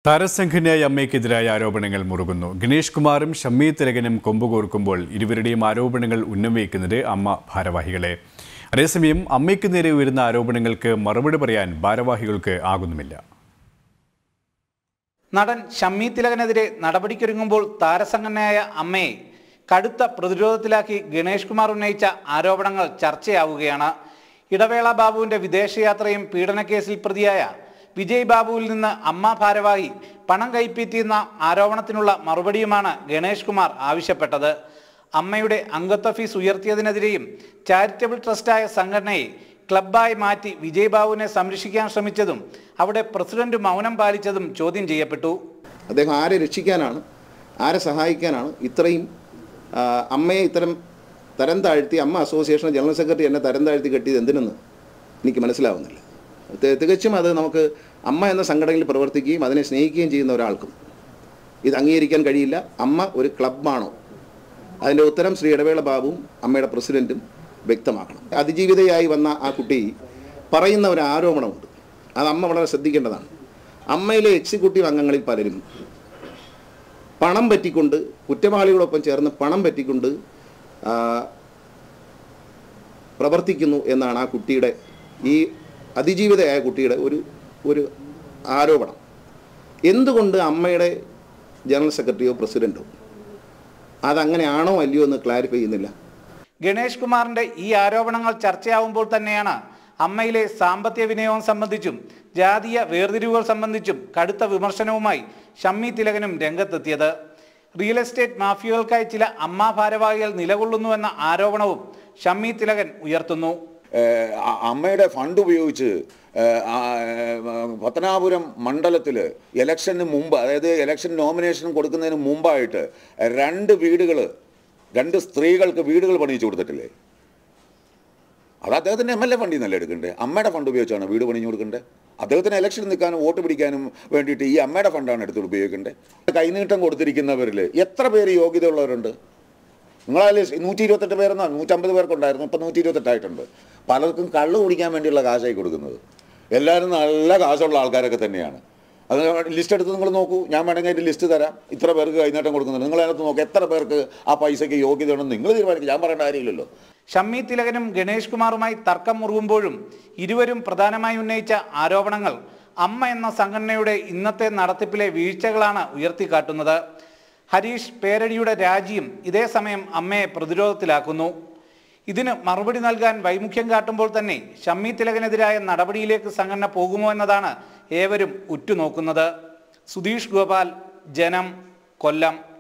താരസംഘന്യായ അമ്മയ്ക്കെതിരായ ആരോപണങ്ങൾ മുറുകുന്നു ഗണേഷ് കുമാറും ഷമ്മി തിലകനും കൊമ്പുകോർക്കുമ്പോൾ ഇരുവരുടെയും ആരോപണങ്ങൾ ഉന്നയിക്കുന്നത് അമ്മ ഭാരവാഹികളെ അതേസമയം അമ്മയ്ക്ക് നേരെ ഉയരുന്ന ആരോപണങ്ങൾക്ക് മറുപടി പറയാൻ ഭാരവാഹികൾക്ക് ആകുന്നുമില്ല നടൻ ഷമ്മി തിലകനെതിരെ നടപടിക്കൊരുങ്ങുമ്പോൾ താരസംഘടനയായ അമ്മയെ കടുത്ത പ്രതിരോധത്തിലാക്കി ഗണേഷ് കുമാർ ഉന്നയിച്ച ആരോപണങ്ങൾ ചർച്ചയാവുകയാണ് ഇടവേള ബാബുവിന്റെ വിദേശയാത്രയും പീഡനക്കേസിൽ പ്രതിയായ വിജയ് ബാബുവിൽ നിന്ന് അമ്മ ഭാരവാഹി പണം കൈപ്പറ്റിയെന്ന ആരോപണത്തിനുള്ള മറുപടിയുമാണ് ഗണേഷ് കുമാർ ആവശ്യപ്പെട്ടത് അമ്മയുടെ അംഗത്വ ഫീസ് ഉയർത്തിയതിനെതിരെയും ചാരിറ്റബിൾ ട്രസ്റ്റായ സംഘടനയെ ക്ലബ്ബായി മാറ്റി വിജയ് ബാബുവിനെ സംരക്ഷിക്കാൻ ശ്രമിച്ചതും അവിടെ പ്രസിഡന്റ് മൗനം പാലിച്ചതും ചോദ്യം ചെയ്യപ്പെട്ടു അദ്ദേഹം ആരെ രക്ഷിക്കാനാണ് ആരെ സഹായിക്കാനാണ് ഇത്രയും ആ, അമ്മയെ ഇത്തരം തരം താഴ്ത്തി അമ്മ അസോസിയേഷൻ ജനറൽ സെക്രട്ടറി എന്നെ തരം താഴ്ത്തി കെട്ടിയത് എന്തിനെന്ന് എനിക്ക് മനസ്സിലാവുന്നില്ല തി- തികച്ചും അത് നമുക്ക് അമ്മ എന്ന സംഘടനയിൽ പ്രവർത്തിക്കുകയും അതിനെ സ്നേഹിക്കുകയും ചെയ്യുന്ന ഒരാൾക്കും ഇത് അംഗീകരിക്കാൻ കഴിയില്ല അമ്മ ഒരു ക്ലബ്ബാണോ അതിൻ്റെ ഉത്തരം ശ്രീ ഇടവേള ബാബുവും അമ്മയുടെ പ്രസിഡന്റും വ്യക്തമാക്കണം അതിജീവിതയായി വന്ന ആ കുട്ടി പറയുന്ന ഒരു ആരോപണമുണ്ട് അത് അമ്മ വളരെ ശ്രദ്ധിക്കേണ്ടതാണ് അമ്മയിലെ എക്സിക്യൂട്ടീവ് അംഗങ്ങളിൽ പലരും പണം പറ്റിക്കൊണ്ട് കുറ്റവാളികളൊപ്പം ചേർന്ന് പണം പറ്റിക്കൊണ്ട് ആ, പ്രവർത്തിക്കുന്നു എന്നാണ് ആ കുട്ടിയുടെ ഈ അതിജീവിതയായ കുട്ടിയുടെ ഒരു ഒരു ആരോപണം എന്തുകൊണ്ട് അമ്മയുടെ ജനറൽ സെക്രട്ടറിയോ പ്രസിഡൻറ്റോ അതങ്ങനെയാണോ അല്ലയോ എന്ന് ക്ലാരിഫൈ ചെയ്യുന്നില്ല ഗണേഷ് കുമാറിന്റെ ഈ ആരോപണങ്ങൾ ചർച്ചയാവുമ്പോൾ തന്നെയാണ് അമ്മയിലെ സാമ്പത്തിക വിനിയോഗം സംബന്ധിച്ചും ജാതീയ വേർതിരിവുകൾ സംബന്ധിച്ചും കടുത്ത വിമർശനവുമായി ഷമ്മി തിലകനും രംഗത്തെത്തിയത് റിയൽ എസ്റ്റേറ്റ് മാഫിയകൾക്കായി ചില അമ്മ ഭാരവാഹികൾ നിലകൊള്ളുന്നുവെന്ന ആരോപണവും ഷമ്മി തിലകൻ ഉയർത്തുന്നു ഏഹ് അ- അമ്മയുടെ ഫണ്ട് ഉപയോഗിച്ച് ഏഹ് ആ, ഏഹ് പത്തനാപുരം മണ്ഡലത്തിൽ ഇലക്ഷന് മുമ്പ് അതായത് ഇലക്ഷൻ നോമിനേഷൻ കൊടുക്കുന്നതിന് മുമ്പായിട്ട് രണ്ട് വീടുകൾ രണ്ട് സ്ത്രീകൾക്ക് വീടുകൾ പണിയിച്ചു കൊടുത്തിട്ടില്ലേ അത് അദ്ദേഹത്തിൻ്റെ എം എൽ എ ഫണ്ടിൽ നിന്നല്ലേ എടുക്കണ്ടേ അമ്മയുടെ ഫണ്ട് ഉപയോഗിച്ചാണ് വീട് പണിഞ്ഞു കൊടുക്കണ്ടേ അദ്ദേഹത്തിന് ഇലക്ഷൻ നിൽക്കാനും വോട്ട് പിടിക്കാനും വേണ്ടിയിട്ട് ഈ അമ്മയുടെ ഫണ്ടാണ് എടുത്ത് ഉപയോഗിക്കേണ്ടത് കൈനീട്ടം കൊടുത്തിരിക്കുന്നവരിൽ എത്ര പേര് യോഗ്യതയുള്ളവരുണ്ട് നിങ്ങളതിൽ നൂറ്റി ഇരുപത്തെട്ട് പേരെന്നാ നൂറ്റമ്പത് പേർക്കുണ്ടായിരുന്നു ഇപ്പം നൂറ്റി ഇരുപത്തെട്ടായിട്ടുണ്ട് പലർക്കും കള്ള് കുടിക്കാൻ വേണ്ടിയുള്ള കാശായി കൊടുക്കുന്നത് എല്ലാവരും നല്ല കാശുള്ള ആൾക്കാരൊക്കെ തന്നെയാണ് അത് ലിസ്റ്റ് എടുത്ത് നിങ്ങൾ നോക്കൂ ഞാൻ വേണമെങ്കിൽ അതിൻ്റെ ലിസ്റ്റ് തരാം ഇത്ര പേർക്ക് കൈനീട്ടം കൊടുക്കുന്നുണ്ട് നിങ്ങൾ അതിനകത്ത് നോക്കുക എത്ര പേർക്ക് ആ പൈസയ്ക്ക് യോഗ്യതയുണ്ടെന്ന് നിങ്ങൾ തീരുമാനിക്കും ഞാൻ പറയേണ്ട കാര്യമില്ലല്ലോ ഷമ്മി തിലകനും ഗണേഷ് കുമാറുമായി തർക്കം മുറുകുമ്പോഴും ഇരുവരും പ്രധാനമായി ഉന്നയിച്ച ആരോപണങ്ങൾ അമ്മ എന്ന സംഘടനയുടെ ഇന്നത്തെ നടത്തിപ്പിലെ വീഴ്ചകളാണ് ഉയർത്തിക്കാട്ടുന്നത് ഹരീഷ് പേരടിയുടെ രാജിയും ഇതേ സമയം അമ്മയെ പ്രതിരോധത്തിലാക്കുന്നു ഇതിന് മറുപടി നൽകാൻ വൈമുഖ്യം കാട്ടുമ്പോൾ തന്നെ ഷമ്മി തിലകനെതിരായ നടപടിയിലേക്ക് സംഘടന പോകുമോ എന്നതാണ് ഏവരും ഉറ്റുനോക്കുന്നത് സുധീഷ് ഗോപാൽ ജനം കൊല്ലം